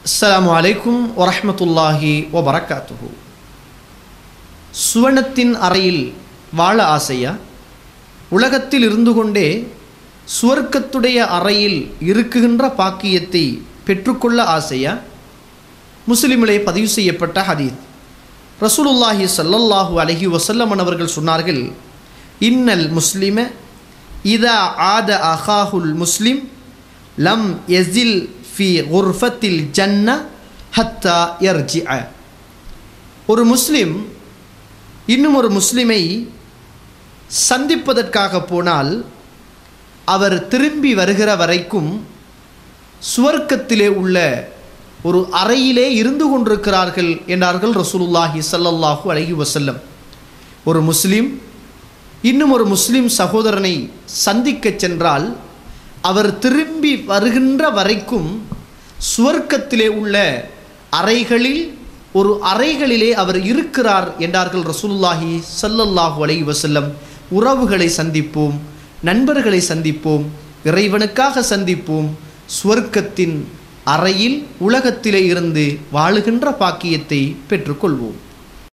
அஸ்ஸலாமு அலைக்கும் வரஹ்மத்துல்லாஹி வபரகாத்துஹு சுவனத்தின் அறையில் வாழ ஆசையா உலகத்தில் இருந்து கொண்டே சுவர்க்கத்துடைய அறையில் இருக்குகின்ற பாக்கியத்தை பெற்றுக்கொள்ள ஆசையா முஸ்லிமிலே பதிவு செய்யப்பட்ட ஹதீத் ரசூலுல்லாஹி ஸல்லல்லாஹு அலைஹி வஸல்லம் அவர்கள் சொன்னார்கள் இன்னல் முஸ்லிம இதா ஆத அஹாஹுல் முஸ்லிம் லம் எசில் ஃபி குர்ஃபத்தில் ஜன்ன ஹத்தா யர்ஜிஅ ஒரு முஸ்லிம் இன்னும் ஒரு முஸ்லிமை சந்திப்பதற்காக போனால் அவர் திரும்பி வருகிற வரைக்கும் சுவர்க்கத்திலே உள்ள ஒரு அறையிலே இருந்து கொண்டிருக்கிறார்கள் என்றார்கள் ரசூலுல்லாஹி ஸல்லல்லாஹு அலைஹி வஸல்லம் ஒரு முஸ்லிம் இன்னும் ஒரு முஸ்லிம் சகோதரனை சந்திக்கச் சென்றால் அவர் திரும்பி வருகின்ற வரைக்கும் சுவர்க்கத்திலே உள்ள அறைகளில் ஒரு அறைகளிலே அவர் இருக்கிறார் என்றார்கள் ரசூலுல்லாஹி ஸல்லல்லாஹு அலைஹி வஸல்லம் உறவுகளை சந்திப்போம் நண்பர்களை சந்திப்போம் இறைவனுக்காக சந்திப்போம் சுவர்க்கத்தின் அறையில் உலகத்திலே இருந்து வாழுகின்ற பாக்கியத்தை பெற்றுக்கொள்வோம்